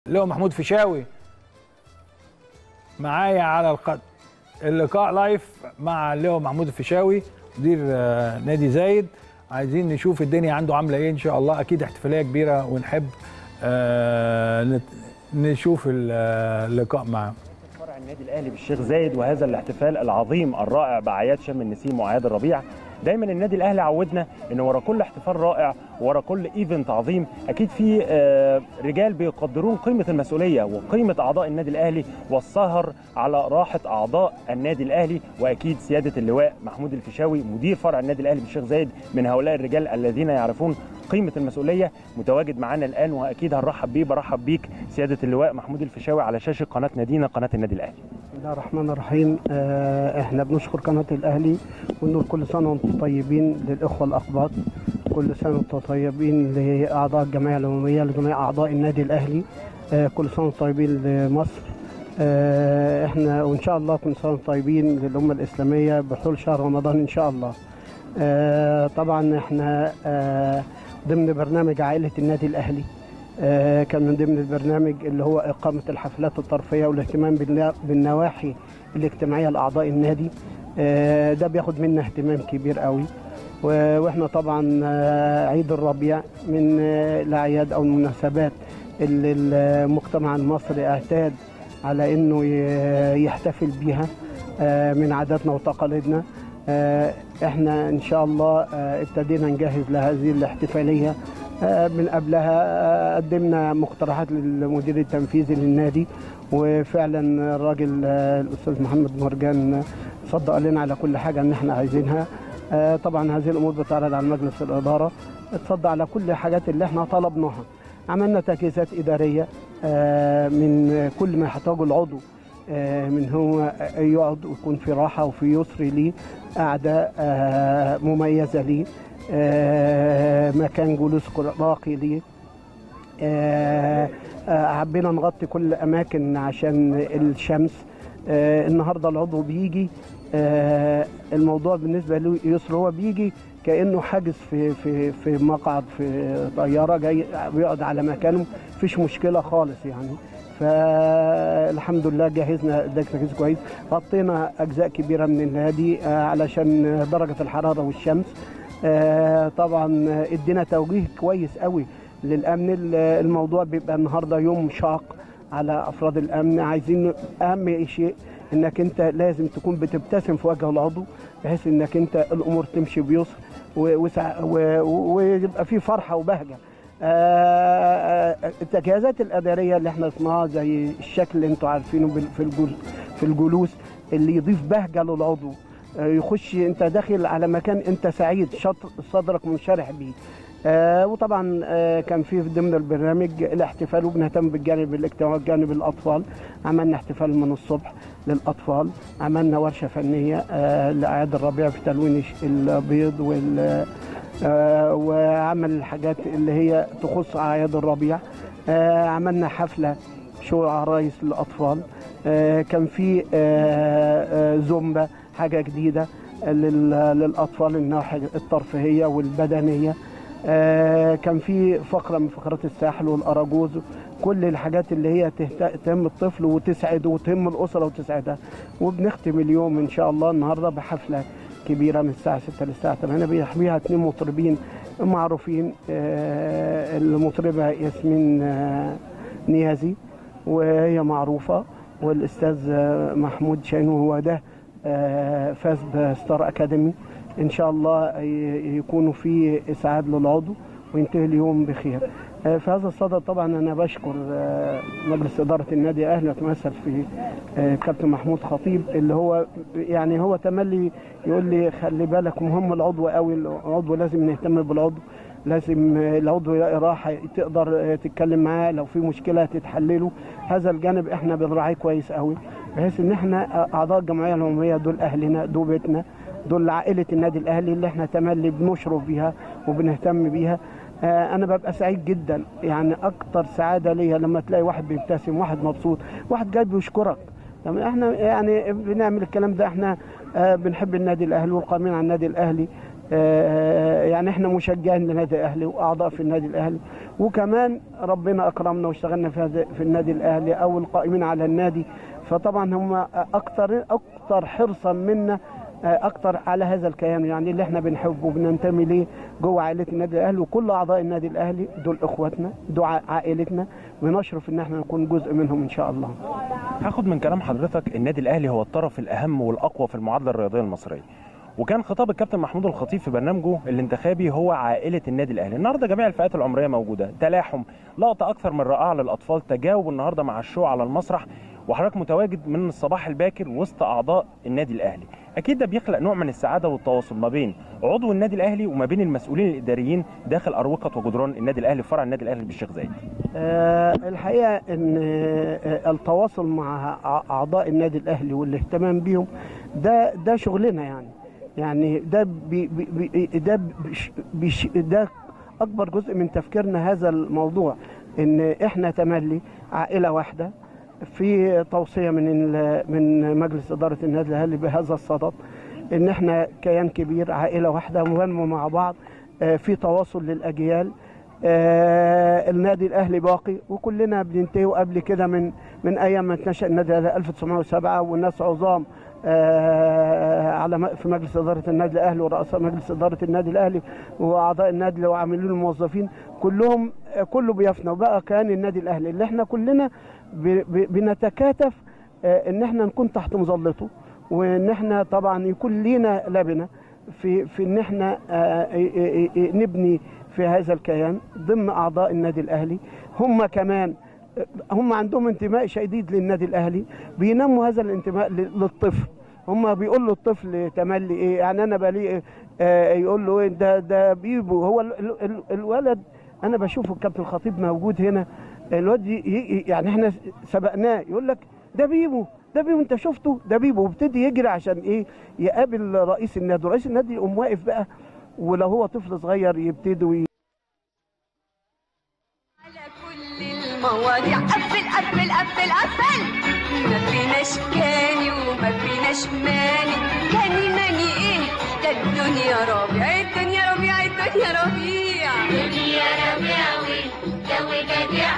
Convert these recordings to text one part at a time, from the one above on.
اللواء محمود فيشاوي معايا على الخط اللقاء لايف مع اللواء محمود الفيشاوي مدير آه، نادي زايد عايزين نشوف الدنيا عنده عامله ايه ان شاء الله اكيد احتفاليه كبيره ونحب آه، نت- نشوف ال- آه، اللقاء معاه فرع النادي الاهلي بالشيخ زايد وهذا الاحتفال العظيم الرائع باعياد شم النسيم واعياد الربيع دايما النادي الاهلي عودنا ان ورا كل احتفال رائع ورا كل ايفنت عظيم اكيد في آه، رجال بيقدرون قيمه المسؤوليه وقيمه اعضاء النادي الاهلي والسهر على راحه اعضاء النادي الاهلي واكيد سياده اللواء محمود الفيشاوي مدير فرع النادي الاهلي بالشيخ زايد من هؤلاء الرجال الذين يعرفون قيمه المسؤوليه متواجد معنا الان واكيد هنرحب بيه برحب بيك سياده اللواء محمود الفيشاوي على شاشه قناه نادينا قناه النادي الاهلي بسم الله الرحمن الرحيم آه، احنا بنشكر قناة الأهلي ونقول كل سنة وانتم طيبين للإخوة الأقباط كل سنة وانتم طيبين لأعضاء الجمعية العمومية لجميع أعضاء النادي الأهلي آه، كل سنة وانتم طيبين لمصر آه، احنا وإن شاء الله كل سنة وانتم طيبين للأمة الإسلامية بحلول شهر رمضان إن شاء الله آه، طبعا احنا آه، ضمن برنامج عائلة النادي الأهلي آه، كان من ضمن البرنامج اللي هو إقامة الحفلات الترفيهية والاهتمام بالنا- بالنواحي الاجتماعية لأعضاء النادي آه، ده بياخد منا اهتمام كبير قوي و- واحنا طبعا آه، عيد الربيع من آه، الأعياد أو المناسبات اللي المجتمع المصري اعتاد على انه ي- يحتفل بيها آه، من عاداتنا وتقاليدنا آه، احنا ان شاء الله آه، ابتدينا نجهز لهذه الاحتفاليه آه، من قبلها آه، قدمنا مقترحات للمدير التنفيذي للنادي وفعلا الراجل آه، الاستاذ محمد مرجان صدق لنا على كل حاجه ان احنا عايزينها آه، طبعا هذه الامور بتعرض على مجلس الاداره اتصدى على كل الحاجات اللي احنا طلبناها عملنا تجهيزات اداريه آه، من كل ما يحتاجه العضو آه، من هو يقعد ويكون في راحه وفي يسر ليه قعده آه، مميزه ليه آه، مكان جلوس راقي ليه آه، آه، حبينا نغطي كل اماكن عشان الشمس آه، النهارده العضو بيجي آه، الموضوع بالنسبه له يسر هو بيجي كانه حاجز في في في مقعد في طياره جاي بيقعد على مكانه مفيش مشكله خالص يعني فالحمد لله جهزنا ده تجهيز كويس غطينا اجزاء كبيره من النادي آه، علشان درجه الحراره والشمس آه، طبعا ادينا توجيه كويس قوي للامن ال- الموضوع بيبقى النهارده يوم شاق على افراد الامن عايزين اهم شيء انك انت لازم تكون بتبتسم في وجه العضو بحيث انك انت الامور تمشي بيسر و- وسع- و- و- ويبقى في فرحه وبهجه آه، التجهيزات الاداريه اللي احنا صنعها زي الشكل اللي انتوا عارفينه بال- في الجل- في الجلوس اللي يضيف بهجه للعضو آه، يخش انت داخل على مكان انت سعيد شط صدرك منشرح بيه آه وطبعا آه كان في ضمن البرنامج الاحتفال وبنهتم بالجانب الاجتماعي وجانب الاطفال عملنا احتفال من الصبح للاطفال عملنا ورشه فنيه آه لاعياد الربيع في تلوين الش- البيض وال آه وعمل الحاجات اللي هي تخص اعياد الربيع آه عملنا حفله شو عرايس للاطفال آه كان في آه آه زومبا حاجه جديده لل- للاطفال الناحيه الترفيهيه والبدنيه آه، كان في فقره من فقرات الساحل والاراجوز كل الحاجات اللي هي تهت- تهم الطفل وتسعده وتهم الاسره وتسعدها وبنختم اليوم ان شاء الله النهارده بحفله كبيره من الساعه 6 للساعه 8 بيحميها اثنين مطربين معروفين آه، المطربه ياسمين آه، نيازي وهي معروفه والاستاذ آه، محمود شاهين وهو ده آه، فاز بستار اكاديمي ان شاء الله ي- يكونوا في اسعاد للعضو وينتهي اليوم بخير آه، في هذا الصدد طبعا انا بشكر آه، مجلس اداره النادي الاهلي يتمثل في آه، كابتن محمود خطيب اللي هو يعني هو تملي يقول لي خلي بالك مهم العضو قوي العضو لازم نهتم بالعضو لازم آه، العضو يلاقي راحه تقدر آه، تتكلم معاه لو في مشكله تتحلله هذا الجانب احنا بنراعيه كويس قوي بحيث ان احنا اعضاء الجمعيه العموميه دول اهلنا دول بيتنا دول عائله النادي الاهلي اللي احنا تملي بنشرف بيها وبنهتم بيها آه، انا ببقى سعيد جدا يعني اكتر سعاده ليا لما تلاقي واحد بيبتسم واحد مبسوط واحد جاي بيشكرك يعني احنا يعني بنعمل الكلام ده احنا آه، بنحب النادي الاهلي والقائمين على النادي الاهلي آه، يعني احنا مشجعين للنادي الاهلي واعضاء في النادي الاهلي وكمان ربنا اكرمنا واشتغلنا في هذا- في النادي الاهلي او القائمين على النادي فطبعا هم اكتر اكتر حرصا منا آه، اكتر على هذا الكيان يعني اللي احنا بنحبه وبننتمي ليه جوه عائله النادي الاهلي وكل اعضاء النادي الاهلي دول اخواتنا دول ع- عائلتنا ونشرف ان احنا نكون جزء منهم ان شاء الله هاخد من كلام حضرتك النادي الاهلي هو الطرف الاهم والاقوى في المعادله الرياضيه المصريه وكان خطاب الكابتن محمود الخطيب في برنامجه الانتخابي هو عائله النادي الاهلي النهارده جميع الفئات العمريه موجوده تلاحم لقطه اكثر من رائعه للاطفال تجاوب النهارده مع الشو على المسرح وحضرتك متواجد من الصباح الباكر وسط اعضاء النادي الاهلي اكيد ده بيخلق نوع من السعاده والتواصل ما بين عضو النادي الاهلي وما بين المسؤولين الاداريين داخل اروقه وجدران النادي الاهلي فرع النادي الاهلي بالشيخ زايد آه، الحقيقه ان آه، التواصل مع أع- اعضاء النادي الاهلي والاهتمام بيهم ده ده شغلنا يعني يعني ده بي بي بي ده بيش بيش ده اكبر جزء من تفكيرنا هذا الموضوع ان احنا تملي عائله واحده في توصيه من ال- من مجلس اداره النادي الاهلي بهذا الصدد ان احنا كيان كبير عائله واحده وننمو مع بعض آه، في تواصل للاجيال آه، النادي الاهلي باقي وكلنا بننتهي قبل كده من من ايام ما اتنشا النادي الاهلي 1907 والناس عظام آه، على م- في مجلس اداره النادي الاهلي ورؤساء مجلس اداره النادي الاهلي واعضاء النادي وعاملين الموظفين كلهم آه، كله بيفنى وبقى كيان النادي الاهلي اللي احنا كلنا ب- ب- بنتكاتف آه، ان احنا نكون تحت مظلته وان احنا طبعا يكون لينا لبنه في في ان احنا آه، إيه- إيه- إيه نبني في هذا الكيان ضمن اعضاء النادي الاهلي هم كمان آه، هم عندهم انتماء شديد للنادي الاهلي بينموا هذا الانتماء ل- للطفل هم بيقول له الطفل تملي ايه يعني انا بلي آه، يقول له إيه ده ده بيبو هو ال- ال- ال- الولد انا بشوف الكابتن الخطيب موجود هنا الواد ي- ي- يعني احنا سبقناه يقول لك ده بيبو ده بيبو انت شفته ده بيبو وابتدي يجري عشان ايه يقابل رئيس النادي رئيس النادي يقوم واقف بقى ولو هو طفل صغير يبتدي وي- على كل المواضيع قفل قفل قفل قفل ما فيناش كاني وما فيناش ماني كاني ماني ايه ده الدنيا ربيع الدنيا ربيع الدنيا ربيع دنيا ربيع والجو بديع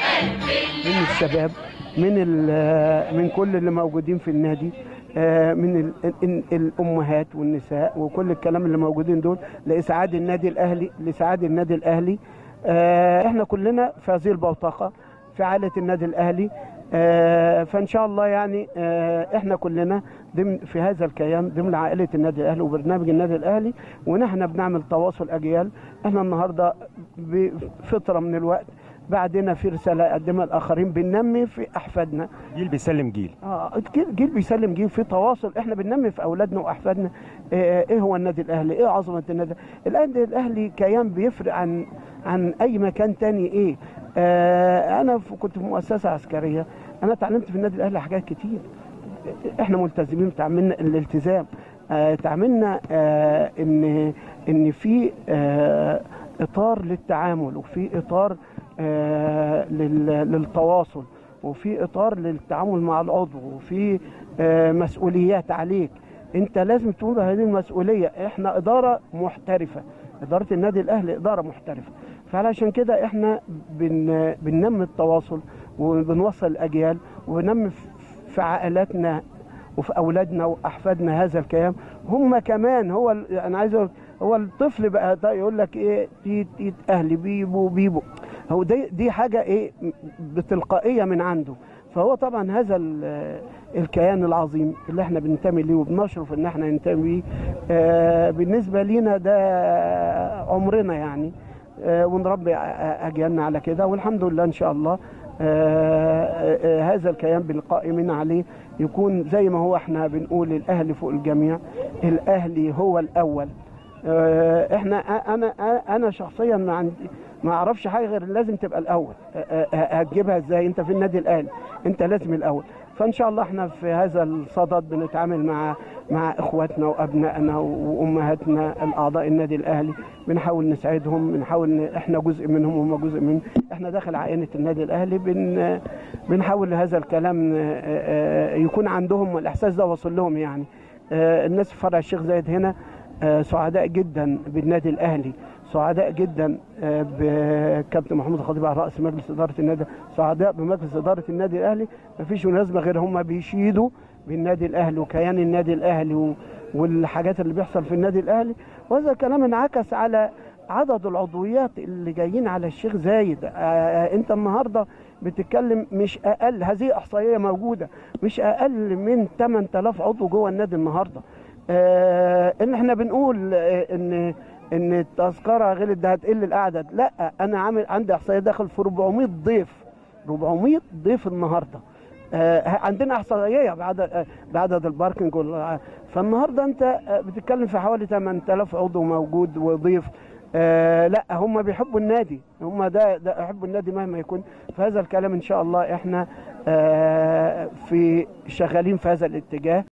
قلب من الشباب من ال- من كل اللي موجودين في النادي آه، من ال- ال- الامهات والنساء وكل الكلام اللي موجودين دول لاسعاد النادي الاهلي لاسعاد النادي الاهلي آه، احنا كلنا في هذه البوتقه في عائله النادي الاهلي آه، فان شاء الله يعني آه، احنا كلنا ضمن في هذا الكيان ضمن عائله النادي الاهلي وبرنامج النادي الاهلي ونحن بنعمل تواصل اجيال احنا النهارده بفتره من الوقت بعدنا في رساله قدمها الاخرين بننمي في احفادنا جيل بيسلم جيل اه جيل, جيل بيسلم جيل في تواصل احنا بننمي في اولادنا واحفادنا آه، ايه هو النادي الاهلي ايه عظمه النادي النادي الاهلي كيان بيفرق عن عن اي مكان تاني ايه آه انا في- كنت في مؤسسه عسكريه انا اتعلمت في النادي الاهلي حاجات كتير احنا ملتزمين تعاملنا الالتزام آه تعاملنا آه ان ان في آه اطار للتعامل وفي اطار آه لل- للتواصل وفي اطار للتعامل مع العضو وفي آه مسؤوليات عليك انت لازم تقول هذه المسؤوليه احنا اداره محترفه اداره النادي الاهلي اداره محترفه فعلشان كده احنا بن بننمي التواصل وبنوصل الاجيال وننمي في- في عائلاتنا وفي اولادنا واحفادنا هذا الكيان هم كمان هو ال- انا عايز اقول هو الطفل بقى ده يقول لك ايه تيت تيت اهلي بيبو بيبو هو دي دي حاجه ايه بتلقائيه من عنده فهو طبعا هذا ال- الكيان العظيم اللي احنا بننتمي ليه وبنشرف ان احنا ننتمي ليه آه، بالنسبه لينا ده عمرنا يعني آه، ونربي اجيالنا على كده والحمد لله ان شاء الله آه، آه، هذا الكيان بالقائمين عليه يكون زي ما هو احنا بنقول الاهلي فوق الجميع الاهلي هو الاول آه، احنا انا انا شخصيا ما عندي ما اعرفش حاجه غير لازم تبقى الاول آه، آه، هتجيبها ازاي انت في النادي الاهلي انت لازم الاول فان شاء الله احنا في هذا الصدد بنتعامل مع مع اخواتنا وابنائنا وامهاتنا الاعضاء النادي الاهلي بنحاول نساعدهم بنحاول ن- احنا جزء منهم وهم جزء من احنا داخل عائله النادي الاهلي بن بنحاول هذا الكلام آه، آه، يكون عندهم الاحساس ده واصل لهم يعني آه، الناس في فرع الشيخ زايد هنا آه، سعداء جدا بالنادي الاهلي سعداء جدا آه، بكابتن محمود الخطيب على راس مجلس اداره النادي سعداء بمجلس اداره النادي الاهلي مفيش مناسبه غير هم بيشيدوا بالنادي الاهلي وكيان النادي الاهلي و- والحاجات اللي بيحصل في النادي الاهلي وهذا الكلام انعكس على عدد العضويات اللي جايين على الشيخ زايد آه، انت النهارده بتتكلم مش اقل هذه احصائيه موجوده مش اقل من 8000 عضو جوه النادي النهارده آه، ان احنا بنقول آه، ان ان التذكره غلط ده هتقل الاعداد لا انا عامل عندي احصائيه داخل في 400 ضيف 400 ضيف النهارده آه، عندنا احصائيه بعدد آه، بعدد الباركنج وال- فالنهارده انت آه، بتتكلم في حوالي 8000 عضو موجود وضيف آه لا هم بيحبوا النادي هم ده ده يحبوا النادي مهما يكون فهذا الكلام ان شاء الله احنا آه في شغالين في هذا الاتجاه